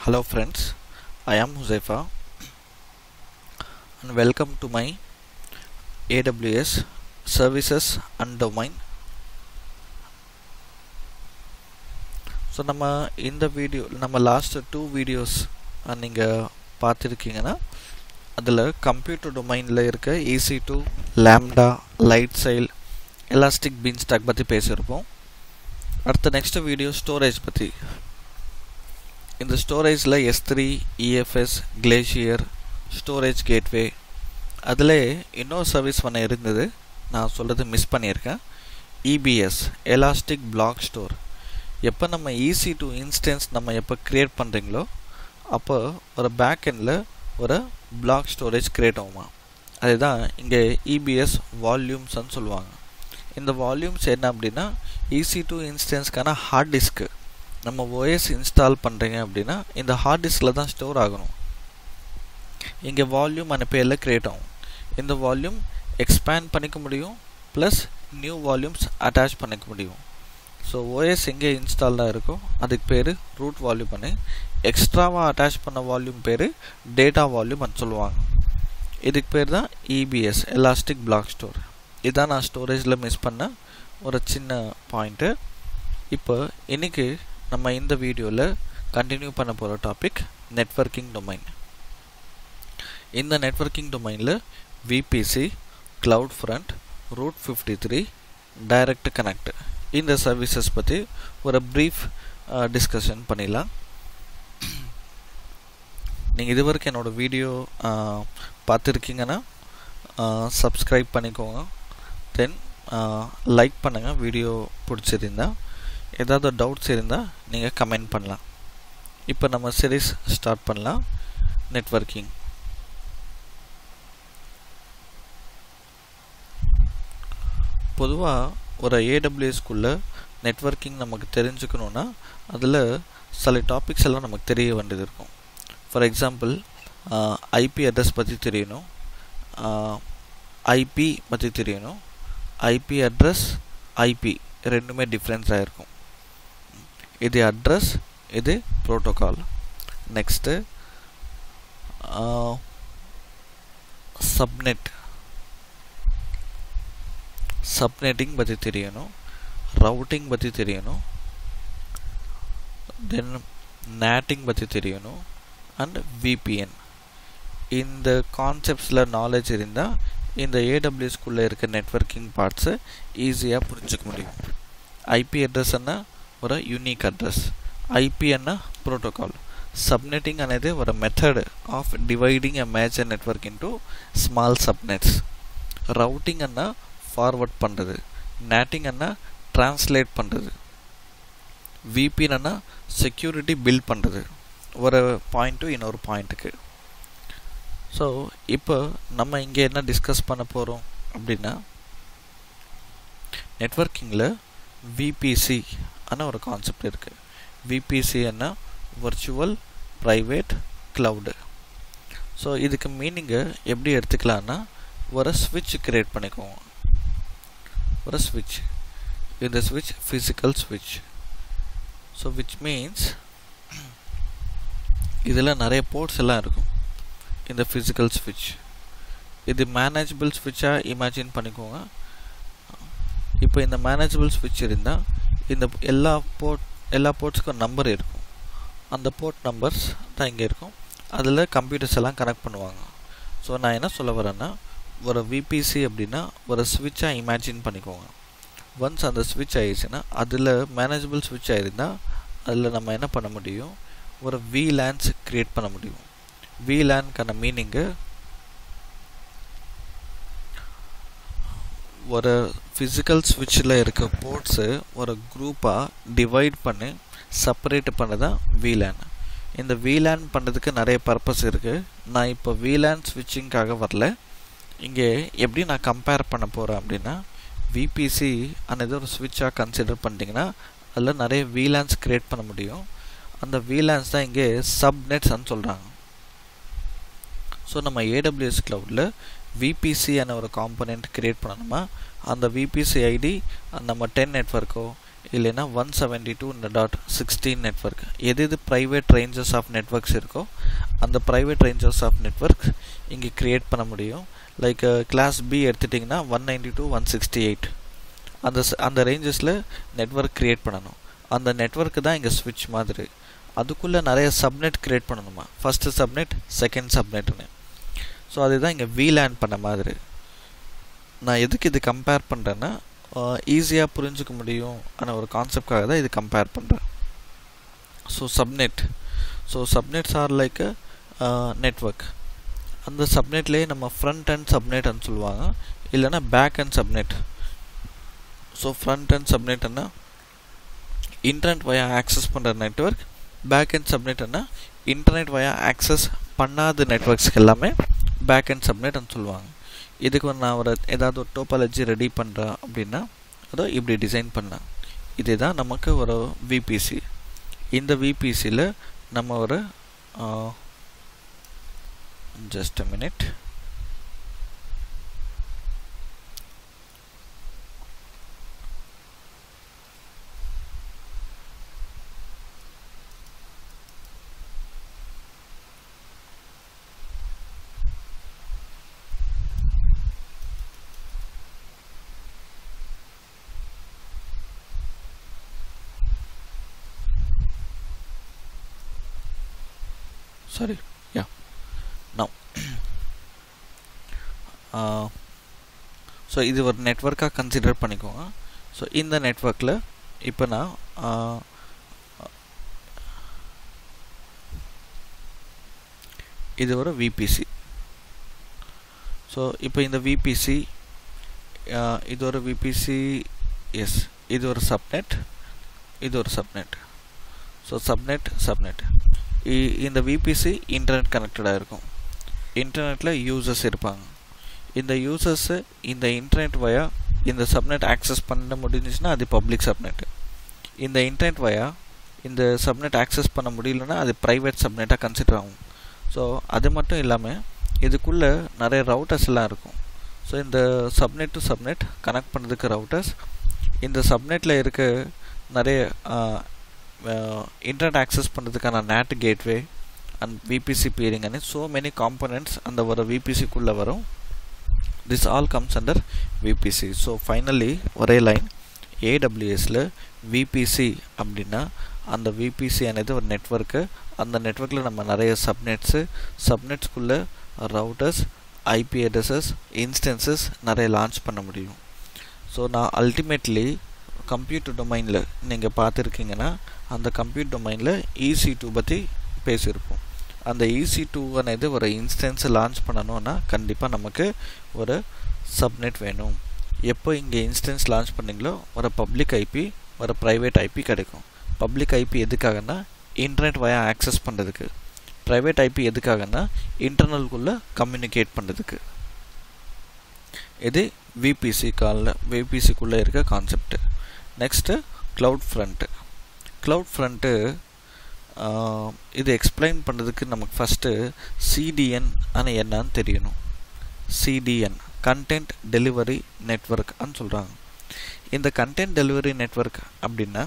Hello friends, I am Huzaifa and welcome to my AWS Services and Domain. So நம்ம இந்த video நம்ம last two videos நீங்கள் பார்த்துருக்கீங்கன்னா அதில் computer டொமைனில் இருக்க EC two Lambda Lightsail Elastic Beanstalk பற்றி பேசியிருப்போம் அடுத்த நெக்ஸ்ட் வீடியோ ஸ்டோரேஜ் பற்றி இந்த ஸ்டோரேஜில் S three EFS Glacier storage gateway அதில் இன்னொரு சர்வீஸ் ஒன்று இருந்தது நான் சொல்கிறது மிஸ் பண்ணியிருக்கேன் இபிஎஸ் எலாஸ்டிக் பிளாக் ஸ்டோர் எப்போ நம்ம ஈஸி டு இன்ஸ்டன்ஸ் நம்ம எப்போ க்ரியேட் பண்ணுறீங்களோ அப்போ ஒரு பேக் எண்டில் ஒரு பிளாக் ஸ்டோரேஜ் க்ரியேட் ஆகுமா அதுதான் இங்கே இபிஎஸ் வால்யூம்ஸ்ன்னு சொல்லுவாங்க இந்த வால்யூம்ஸ் என்ன அப்படின்னா ஈஸி டு இன்ஸ்டன்ஸ்க்கான ஹார்ட் டிஸ்க்கு நம்ம ஓஎஸ் இன்ஸ்டால் பண்ணுறீங்க அப்படின்னா இந்த ஹார்ட் டிஸ்கில் தான் ஸ்டோர் ஆகணும் இங்கே வால்யூம் அந்த பேரில் க்ரியேட் ஆகும் இந்த வால்யூம் எக்ஸ்பேண்ட் பண்ணிக்க முடியும் ப்ளஸ் நியூ வால்யூம்ஸ் அட்டாச் பண்ணிக்க முடியும் ஸோ ஓஎஸ் எங்கே இன்ஸ்டால்டாக இருக்கோ அதுக்கு பேர் ரூட் வால்யூம் பண்ணி எக்ஸ்ட்ராவாக அட்டாச் பண்ண வால்யூம் பேர் டேட்டா வால்யூம் சொல்லுவாங்க இதுக்கு பேர் தான் இபிஎஸ் எலாஸ்டிக் பிளாக் ஸ்டோர் இதான் நான் ஸ்டோரேஜில் மிஸ் பண்ண ஒரு சின்ன பாயிண்ட்டு இப்போ இன்றைக்கி நம்ம இந்த வீடியோவில் கண்டினியூ பண்ண போகிற டாபிக் நெட்ஒர்க்கிங் டொமைன் இந்த நெட்ஒர்க்கிங் டொமைனில் VPC CloudFront Route fifty three Direct Connect இந்த சர்வீசஸ் பற்றி ஒரு ப்ரீஃப் டிஸ்கஷன் பண்ணிடலாம் நீங்கள் இது வரைக்கும் என்னோடய வீடியோ பார்த்துருக்கீங்கன்னா சப்ஸ்கிரைப் பண்ணிக்கோங்க தென் லைக் பண்ணுங்கள் வீடியோ பிடிச்சிருந்தா ஏதாவது டவுட்ஸ் இருந்தால் நீங்கள் கமெண்ட் பண்ணலாம் இப்போ நம்ம சீரீஸ் ஸ்டார்ட் பண்ணலாம் நெட்ஒர்க்கிங் பொதுவாக ஒரு ஏடபிள்யூஎஸ்குள்ளே நெட்ஒர்க்கிங் நமக்கு தெரிஞ்சுக்கணுன்னா அதில் சில டாபிக்ஸ் எல்லாம் நமக்கு தெரிய வேண்டியது இருக்கும் ஃபார் எக்ஸாம்பிள் ஐபி அட்ரஸ் பற்றி தெரியணும் ஐபி பற்றி தெரியணும் ஐபி அட்ரஸ் ஐபி ரெண்டுமே டிஃப்ரென்ஸாக இருக்கும் இது அட்ரஸ் இது ப்ரோட்டோகால் நெக்ஸ்ட்டு சப்நெட் சப்நெட்டிங் பற்றி தெரியணும் ரவுட்டிங் பற்றி தெரியணும் தென் நேட்டிங் பற்றி தெரியணும் அண்ட் விபிஎன் இந்த கான்செப்ட்ஸில் நாலேஜ் இருந்தால் இந்த ஏடபிள்யூஸ்குள்ளே இருக்க நெட்ஒர்க்கிங் பார்ட்ஸை ஈஸியாக புரிஞ்சுக்க முடியும் ஐபி అడ్రస్ అన్న ఒక యూనిక్ అడ్రస్ ఐపీ అన్న ప్రోటోకాల్ సబ్నెటింగ్ అనేది ఒక method of dividing a major network into small subnets routing అన్న ஃபார்வர்ட் பண்ணுறது நேட்டிங் அண்ணா ட்ரான்ஸ்லேட் பண்ணுறது விபின் அண்ணா செக்யூரிட்டி பில்ட் பண்ணுறது ஒரு பாயிண்ட் டு இன்னொரு பாயிண்ட்டுக்கு ஸோ இப்போ நம்ம இங்கே என்ன டிஸ்கஸ் பண்ண போகிறோம் அப்படின்னா நெட்ஒர்க்கிங்கில் விபிசி அண்ணா ஒரு கான்செப்ட் இருக்குது விபிசி என்ன வர்ச்சுவல் ப்ரைவேட் க்ளவுடு ஸோ இதுக்கு மீனிங்கை எப்படி எடுத்துக்கலான்னா ஒரு ஸ்விட்ச் க்ரியேட் பண்ணிக்கோங்க ஒரு switch இந்த switch physical switch so which means இதில் நிறைய போர்ட்ஸ் எல்லாம் இருக்கும் இந்த ஃபிசிக்கல் ஸ்விட்ச் இது மேனேஜபிள் ஸ்விட்சாக இமேஜின் பண்ணிக்கோங்க இப்போ இந்த மேனேஜபிள் ஸ்விட்ச் இருந்தால் இந்த எல்லா போர்ட் எல்லா போர்ட்ஸுக்கும் நம்பர் இருக்கும் அந்த போர்ட் நம்பர்ஸ் தான் இங்கே இருக்கும் அதில் கம்ப்யூட்டர்ஸ் எல்லாம் கனெக்ட் பண்ணுவாங்க ஸோ நான் என்ன சொல்ல வரேன்னா ஒரு விபிசி அப்படின்னா ஒரு ஸ்விட்சாக இமேஜின் பண்ணிக்கோங்க ஒன்ஸ் அந்த ஸ்விட்ச் ஆயிடுச்சுன்னா அதில் மேனேஜபிள் ஸ்விட்ச் ஆயிருந்தால் அதில் நம்ம என்ன பண்ண முடியும் ஒரு விலேன்ஸ் க்ரியேட் பண்ண முடியும் விலேன்க்கான மீனிங்கு ஒரு ஃபிசிக்கல் ஸ்விட்சில் இருக்க போர்ட்ஸு ஒரு குரூப்பாக டிவைட் பண்ணி செப்பரேட் பண்ண தான் விலேன் இந்த விலேன் பண்ணுறதுக்கு நிறைய பர்பஸ் இருக்குது நான் இப்போ விலேன் ஸ்விட்சிங்காக வரல இங்கே எப்படி நான் கம்பேர் பண்ண போகிறேன் அப்படின்னா விபிசி அந்த ஒரு ஸ்விட்சாக கன்சிடர் பண்ணிட்டீங்கன்னா அதில் நிறைய வீலான்ஸ் க்ரியேட் பண்ண முடியும் அந்த வீலான்ஸ் தான் இங்கே சப்நெட்ஸ்ன்னு சொல்கிறாங்க ஸோ நம்ம ஏடபிள்யூஎஸ் க்ளவுடில் விபிசி அன ஒரு காம்பனண்ட் க்ரியேட் பண்ணணுமா அந்த விபிசி ஐடி நம்ம டென் நெட்ஒர்க்கோ இல்லைன்னா one seventy two dot sixteen network எது எது ப்ரைவேட் ரேஞ்சஸ் ஆஃப் நெட்ஒர்க்ஸ் இருக்கோ அந்த ப்ரைவேட் ரேஞ்சஸ் ஆஃப் நெட்ஒர்க் இங்கே க்ரியேட் பண்ண முடியும் லைக் கிளாஸ் பி எடுத்துட்டிங்கன்னா one ninety two one sixty eight அந்த அந்த ரேஞ்சஸில் நெட்ஒர்க் க்ரியேட் பண்ணணும் அந்த நெட்ஒர்க்கு தான் இங்கே ஸ்விட்ச் மாதிரி அதுக்குள்ளே நிறைய சப்நெட் க்ரியேட் பண்ணணுமா ஃபஸ்ட்டு சப்நெட் செகண்ட் சப்நெட்னு ஸோ அதுதான் இங்கே வீலேண்ட் பண்ண மாதிரி நான் எதுக்கு இது கம்பேர் பண்ணுறேன்னா ஈஸியாக புரிஞ்சுக்க முடியும் ஆன ஒரு கான்செப்டாக தான் இது கம்பேர் பண்ணுறேன் so subnet so subnets are like network அந்த சப்நெட்லேயே நம்ம ஃப்ரண்ட் அண்ட் சப்நெட்னு சொல்லுவாங்க இல்லைன்னா back end subnet so front end சப்நெட்னா இன்டர்நெட் வயா ஆக்சஸ் பண்ணுற நெட்ஒர்க் பேக் அண்ட் சப்நெட்னா இன்டர்நெட் வயா ஆக்சஸ் பண்ணாத நெட்ஒர்க்ஸ்க்கு எல்லாமே பேக் அண்ட் சப்நெட்னு சொல்லுவாங்க இதுக்கு நான் ஒரு ஏதாவது ஒரு டோபாலஜி ரெடி பண்ணுறேன் அப்படின்னா அதோ இப்படி டிசைன் பண்ணேன் இதுதான் நமக்கு ஒரு விபிசி இந்த விபிசியில் நம்ம ஒரு just a minute sorry yeah now so இது ஒரு நெட்ஒர்க்காக கன்சிடர் பண்ணிக்கோங்க ஸோ இந்த நெட்ஒர்க்கில் இப்போ நான் இது ஒரு விபிசி ஸோ இப்போ இந்த விபிசி இது ஒரு விபிசி எஸ் இது ஒரு சப்நெட் இது ஒரு சப்நெட் ஸோ சப்நெட் சப்நெட் இந்த விபிசி இன்டர்நெட் கனெக்டடாக இருக்கும் இன்டர்நெட்டில் யூசர்ஸ் இருப்பாங்க இந்த யூசர்ஸு இந்த இன்டர்நெட் வயா இந்த சப்நெட் ஆக்சஸ் பண்ண முடிஞ்சிச்சுன்னா அது பப்ளிக் சப்நெட் இந்த இன்டர்நெட் வயா இந்த சப்நெட் ஆக்சஸ் பண்ண முடியலன்னா அது ப்ரைவேட் சப்நெட்டாக கன்சிடர் ஆகும் ஸோ அது மட்டும் இல்லாமல் இதுக்குள்ளே நிறைய ரவுட்டர்ஸ் எல்லாம் இருக்கும் ஸோ இந்த சப்நெட் டு சப்நெட் கனெக்ட் பண்ணுறதுக்கு ரவுட்டர்ஸ் இந்த சப்நெட்டில் இருக்க நிறைய இன்டர்நெட் ஆக்சஸ் பண்ணுறதுக்கான NAT gateway and VPC peering and so many components அந்த ஒரு விபிசிக்குள்ளே வரும் this all comes under VPC so finally ஒரே லைன் ஏடபிள்யூஎஸில் விபிசி அப்படின்னா அந்த விபிசி అనేది ஒரு நெட்ஒர்க்கு அந்த நெட்ஒர்க்கில் நம்ம நிறைய சப்நெட்ஸு சப்நெட்ஸ்குள்ளே ரவுட்டர்ஸ் ஐபி அட்ரஸஸ் இன்ஸ்டன்சஸ் நிறைய லான்ச் பண்ண முடியும் ஸோ நான் அல்டிமேட்லி கம்ப்யூட்டர் டொமைனில் நீங்கள் பார்த்துருக்கீங்கன்னா அந்த கம்ப்யூட்டர் டொமைனில் இசி டூ பற்றி பேசியிருப்போம் அந்த இசி டூ అనేది ஒரு இன்ஸ்டன்ஸை லான்ச் பண்ணணும்னா கண்டிப்பாக நமக்கு ஒரு சப்நெட் வேணும் எப்போ இங்கே இன்ஸ்டன்ஸ் லான்ச் பண்ணிங்களோ ஒரு பப்ளிக் ஐபி ஒரு ப்ரைவேட் ஐபி கிடைக்கும் பப்ளிக் ஐபி எதுக்காகனா இன்டர்நெட் வயா ஆக்சஸ் பண்ணுறதுக்கு ப்ரைவேட் ஐபி எதுக்காகனா இன்டர்னல்குள்ளே கம்யூனிகேட் பண்ணுறதுக்கு இது விபிசி காலில் விபிசிக்குள்ளே இருக்க concept next CloudFront CloudFront இது எக்ஸ்பிளைன் பண்ணுறதுக்கு நமக்கு ஃபஸ்ட்டு சிடிஎன் ஆனால் என்னன்னு தெரியணும் சிடிஎன் கண்டென்ட் டெலிவரி நெட்ஒர்க்னு சொல்கிறாங்க இந்த கண்டென்ட் டெலிவரி நெட்ஒர்க் அப்படின்னா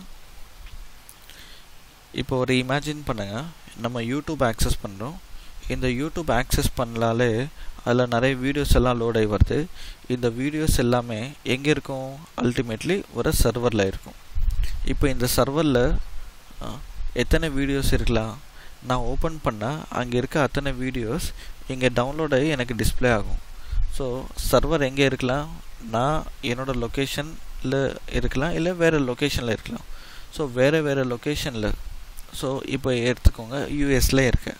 இப்போ ஒரு இமேஜின் பண்ணுங்கள் நம்ம யூடியூப் ஆக்சஸ் பண்ணுறோம் இந்த யூடியூப் ஆக்சஸ் பண்ணலாலே அதில் நிறைய வீடியோஸ் எல்லாம் லோட் ஆகி வருது இந்த வீடியோஸ் எல்லாமே எங்கே இருக்கும் அல்டிமேட்லி ஒரு சர்வரில் இருக்கும் இப்போ இந்த சர்வரில் எத்தனை வீடியோஸ் இருக்கலாம் நான் ஓப்பன் பண்ணால் அங்கே இருக்க அத்தனை வீடியோஸ் இங்கே டவுன்லோட் ஆகி எனக்கு டிஸ்பிளே ஆகும் ஸோ சர்வர் எங்கே இருக்கலாம் நான் என்னோடய லொக்கேஷனில் இருக்கலாம் இல்லை வேறு லொக்கேஷனில் இருக்கலாம் ஸோ வேறு வேறு லொக்கேஷனில் ஸோ இப்போ எடுத்துக்கோங்க யூஎஸில் இருக்கேன்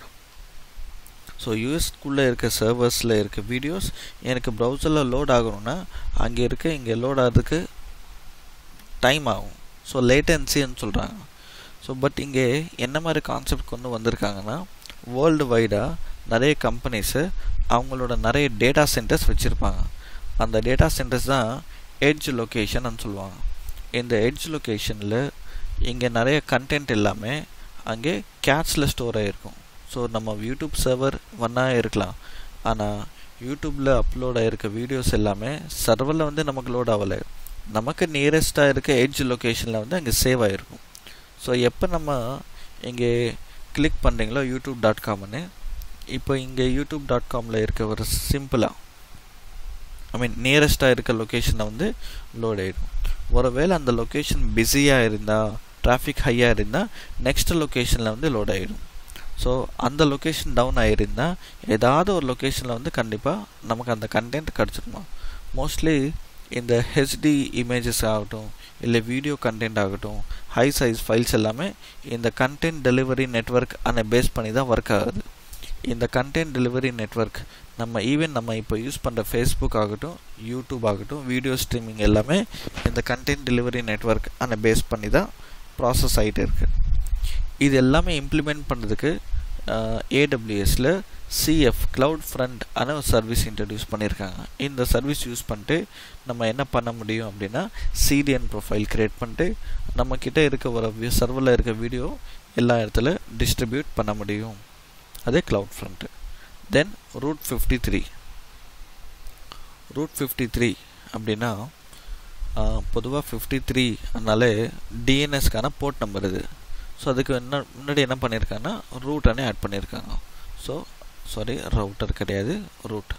ஸோ யூஎஸ்க்குள்ளே இருக்க சர்வர்ஸில் இருக்க வீடியோஸ் எனக்கு ப்ரௌசரில் லோட் ஆகணும்னா அங்கே இருக்க இங்கே லோட் ஆகிறதுக்கு டைம் ஆகும் ஸோ லேட்டன்சின்னு சொல்கிறாங்க ஸோ பட் இங்கே என்ன மாதிரி கான்செப்ட் கொண்டு வந்திருக்காங்கன்னா வேர்ல்டு வைடாக நிறைய கம்பெனிஸு அவங்களோட நிறைய டேட்டா சென்டர்ஸ் வச்சுருப்பாங்க அந்த டேட்டா சென்டர்ஸ் தான் எட்ஜ் லொக்கேஷன் சொல்லுவாங்க இந்த எட்ஜ் லொக்கேஷனில் இங்கே நிறைய கண்டென்ட் எல்லாமே அங்கே கேட்ஸில் ஸ்டோர் ஆகிருக்கும் ஸோ நம்ம யூடியூப் சர்வர் ஒன்றா இருக்கலாம் ஆனால் யூடியூப்பில் அப்லோட் ஆகிருக்க வீடியோஸ் எல்லாமே சர்வரில் வந்து நமக்கு லோட் ஆகலை நமக்கு நியரஸ்ட்டாக இருக்க எட்ஜ் லொக்கேஷனில் வந்து அங்கே சேவ் ஆகிருக்கும் ஸோ எப்போ நம்ம இங்கே கிளிக் பண்ணுறீங்களோ யூடியூப் டாட் காம்னு இப்போ இங்கே யூடியூப் டாட் காமில் இருக்க ஒரு சிம்பிளாக ஐ மீன் நியரஸ்ட்டாக இருக்க லொக்கேஷனை வந்து லோட் ஆகிடும் ஒருவேளை அந்த லொக்கேஷன் பிஸியாக இருந்தால் டிராஃபிக் ஹையாக இருந்தால் நெக்ஸ்ட் லொக்கேஷனில் வந்து லோட் ஆகிடும் ஸோ அந்த லொக்கேஷன் டவுன் ஆகிருந்தால் ஏதாவது ஒரு லொக்கேஷனில் வந்து கண்டிப்பாக நமக்கு அந்த கண்டென்ட் கிடச்சிருமா மோஸ்ட்லி இந்த ஹெச்டி இமேஜஸ் ஆகட்டும் இல்லை வீடியோ கண்டென்ட் ஆகட்டும் ஹை சைஸ் ஃபைல்ஸ் எல்லாமே இந்த கண்டென்ட் டெலிவரி நெட்ஒர்க் அந்த பேஸ் பண்ணி தான் ஒர்க் ஆகுது இந்த கண்டென்ட் டெலிவரி நெட்ஒர்க் நம்ம ஈவன் நம்ம இப்போ யூஸ் பண்ணுற ஃபேஸ்புக் ஆகட்டும் யூடியூப் ஆகட்டும் வீடியோ ஸ்ட்ரீமிங் எல்லாமே இந்த கண்டென்ட் டெலிவரி நெட்ஒர்க் அந்த பேஸ் பண்ணி தான் ப்ராசஸ் ஆகிட்டு இருக்குது இது எல்லாமே இம்ப்ளிமெண்ட் பண்ணுறதுக்கு ஏடபிள்யூஎஸில் சிஎஃப் க்ளவுட் ஃப்ரண்ட் அன ஒரு சர்வீஸ் இன்ட்ரடியூஸ் பண்ணியிருக்காங்க இந்த சர்வீஸ் யூஸ் பண்ணிட்டு நம்ம என்ன பண்ண முடியும் அப்படின்னா சிடிஎன் ப்ரொஃபைல் க்ரியேட் பண்ணிட்டு நம்மக்கிட்ட இருக்க ஒரு சர்வரில் இருக்க வீடியோ எல்லா இடத்துல டிஸ்ட்ரிபியூட் பண்ண முடியும் அதே CloudFront then Route fifty three Route fifty three அப்படின்னா பொதுவாக ஃபிஃப்டி த்ரீ அதனாலே டிஎன்எஸ்க்கான போர்ட் நம்பர் இது ஸோ அதுக்கு என்ன முன்னாடி என்ன பண்ணியிருக்காங்கன்னா ரூட்டானே ஆட் பண்ணியிருக்காங்க ஸோ சாரி ரவுட்டர் கிடையாது Route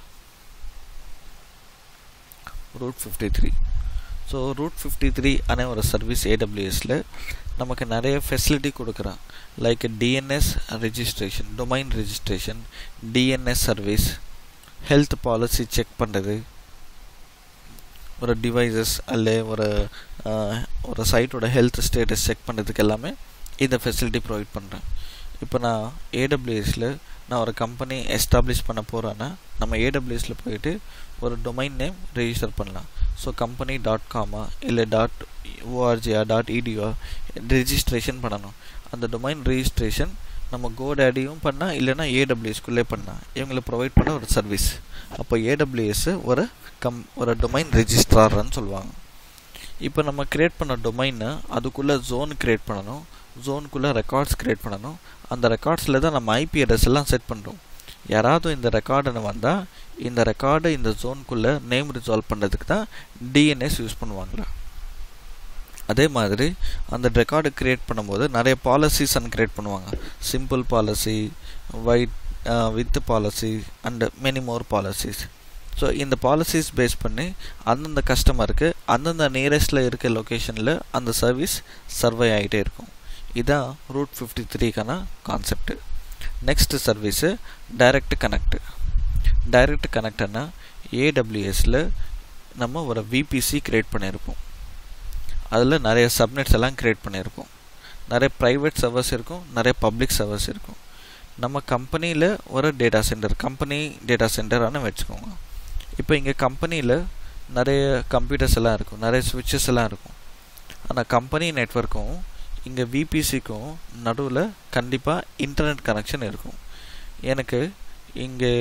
Route fifty three so Route fifty three அనే ஒரு சர்வீஸ் ஏடபிள்யூஎஸில் நமக்கு நிறைய ஃபெசிலிட்டி கொடுக்குறான் like DNS registration domain registration DNS service health policy check பண்ணுறது ஒரு டிவைசஸ் அல்ல ஒரு ஒரு சைட்டோட ஹெல்த் ஸ்டேட்டஸ் செக் பண்ணுறதுக்கு எல்லாமே இந்த ஃபெசிலிட்டி ப்ரொவைட் பண்ணுறேன் இப்போ நான் ஏடபிள்யூஎஸில் நான் ஒரு கம்பெனி எஸ்டாப்ளிஷ் பண்ண போகிறேன்னா நம்ம ஏடபிள்யூஎஸில் போயிட்டு ஒரு டொமைன் நேம் ரெஜிஸ்டர் பண்ணலாம் ஸோ கம்பெனி டாட் காமா இல்லை டாட் ஓஆர்ஜியா டாட் இடிஓ ரெஜிஸ்ட்ரேஷன் பண்ணணும் அந்த டொமைன் ரெஜிஸ்ட்ரேஷன் நம்ம கோடேடியும் பண்ணால் இல்லைனா ஏடபிள்யூஎஸ்குள்ளே பண்ணால் இவங்களை ப்ரொவைட் பண்ண ஒரு சர்வீஸ் அப்போ ஏடபிள்யூஎஸ் ஒரு கம் ஒரு டொமைன் ரெஜிஸ்ட்ரார்னு சொல்லுவாங்க இப்போ நம்ம க்ரியேட் பண்ண டொமைனை அதுக்குள்ளே ஜோன் க்ரியேட் பண்ணணும் ஜோனுக்குள்ளே ரெக்கார்ட்ஸ் க்ரியேட் பண்ணணும் அந்த ரெக்கார்ட்ஸில் தான் நம்ம ஐபி அட்ரஸ் எல்லாம் செட் பண்ணுறோம் யாராவது இந்த ரெக்கார்டுன்னு வந்தால் இந்த ரெக்கார்டை இந்த ஜோனுக்குள்ளே நேம் ரிசால்வ் பண்ணுறதுக்கு தான் டிஎன்எஸ் யூஸ் பண்ணுவாங்களா அதே மாதிரி அந்த ரெக்கார்டு க்ரியேட் பண்ணும்போது நிறைய பாலிசிஸ் அண்ட் க்ரியேட் பண்ணுவாங்க simple policy weighted policy and many more policies so இந்த பாலிசிஸ் பேஸ் பண்ணி அந்தந்த கஸ்டமருக்கு அந்தந்த நியரஸ்டில் இருக்க லொக்கேஷனில் அந்த சர்வீஸ் சர்வை ஆகிட்டே இருக்கும் இதான் ரூட் ஃபிஃப்டி த்ரீக்கான concept next service Direct Connect Direct கனெக்ட்னா ஏடபிள்யூஎஸில் நம்ம ஒரு விபிசி க்ரியேட் பண்ணியிருப்போம் அதில் நிறைய சப்நெட்ஸ் எல்லாம் க்ரியேட் பண்ணியிருப்போம் நிறைய ப்ரைவேட் சர்வர்ஸ் இருக்கும் நிறைய பப்ளிக் சர்வர்ஸ் இருக்கும் நம்ம கம்பெனியில் ஒரு டேட்டா சென்டர் கம்பெனி டேட்டா சென்டரானு வச்சுக்கோங்க இப்போ இங்கே கம்பெனியில் நிறைய கம்ப்யூட்டர்ஸ் எல்லாம் இருக்கும் நிறைய சுவிட்சஸ் எல்லாம் இருக்கும் ஆனால் கம்பெனி நெட்ஒர்க்கும் இங்கே விபிசிக்கும் நடுவில் கண்டிப்பாக இன்டர்நெட் கனெக்ஷன் இருக்கும் எனக்கு இங்கே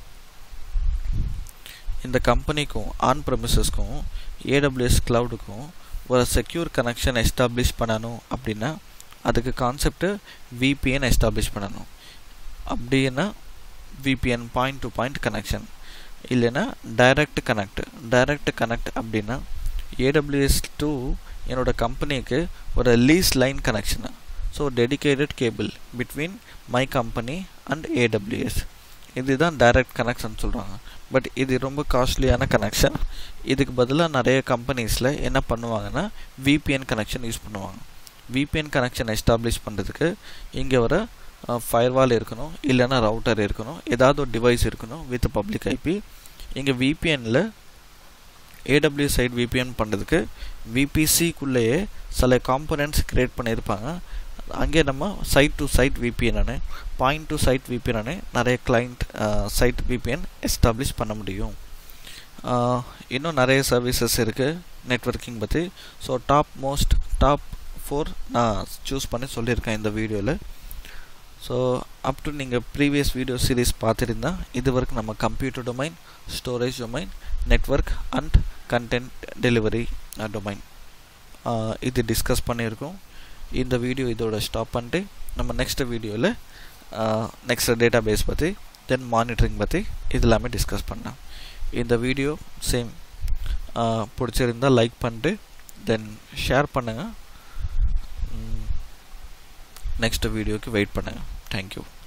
இந்த கம்பெனிக்கும் ஆன் ப்ரமிசஸ்க்கும் ஏடபிள்யூஎஸ் க்ளவுடுக்கும் ஒரு செக்யூர் கனெக்ஷன் எஸ்டாப்ளிஷ் பண்ணணும் அப்படின்னா அதுக்கு கான்செப்ட்டு விபிஎன் எஸ்டாப்ளிஷ் பண்ணணும் அப்படின்னா VPN point to point connection இல்லைன்னா டைரக்ட் கனெக்ட் டைரக்ட் கனெக்ட் அப்படின்னா ஏடபிள்யூஎஸ் டூ என்னோட கம்பெனிக்கு ஒரு lease line connection so dedicated cable between my company and AWS இதுதான் டைரக்ட் கனெக்ஷன் சொல்கிறாங்க பட் இது ரொம்ப காஸ்ட்லியான கனெக்ஷன் இதுக்கு பதிலாக நிறைய கம்பெனிஸில் என்ன பண்ணுவாங்கன்னா விபிஎன் கனெக்ஷன் யூஸ் பண்ணுவாங்க விபிஎன் கனெக்ஷன் எஸ்டாப்ளிஷ் பண்ணுறதுக்கு இங்கே வர ஃபயர்வால் இருக்கணும் இல்லைன்னா ரவுட்டர் இருக்கணும் ஏதாவது ஒரு டிவைஸ் இருக்கணும் வித் பப்ளிக் ஐபி இங்கே விபிஎனில் ஏடபிள்யூ சைட் விபிஎன் பண்ணுறதுக்கு விபிசிக்குள்ளேயே சில காம்பனன்ட்ஸ் க்ரியேட் பண்ணியிருப்பாங்க அங்கே நம்ம சைட் டு சைட் விபிஎன்னு பாயிண்ட் டு சைட் விபிஎன்னு நிறைய கிளைண்ட் சைட் விபிஎன் எஸ்டாப்ளிஷ் பண்ண முடியும் இன்னும் நிறைய சர்வீசஸ் இருக்குது நெட்ஒர்க்கிங் பற்றி so top most top four நான் சூஸ் பண்ணி சொல்லியிருக்கேன் இந்த வீடியோவில் ஸோ அப் டு நீங்கள் ப்ரீவியஸ் வீடியோ சீரீஸ் பார்த்துருந்தா இது வரைக்கும் நம்ம computer domain storage domain network and content delivery domain இது டிஸ்கஸ் பண்ணியிருக்கோம் இந்த வீடியோ இதோட ஸ்டாப் பண்ணிட்டு நம்ம நெக்ஸ்ட் வீடியோவில் நெக்ஸ்ட் டேட்டா பேஸ் பற்றி தென் மானிட்டரிங் பற்றி இது எல்லாமே டிஸ்கஸ் பண்ணலாம் இந்த வீடியோ சேம் பிடிச்சிருந்தால் லைக் பண்ணிட்டு தென் ஷேர் பண்ணுங்கள் நெக்ஸ்ட் வீடியோக்கு வெயிட் பண்ணுங்கள் தேங்க்யூ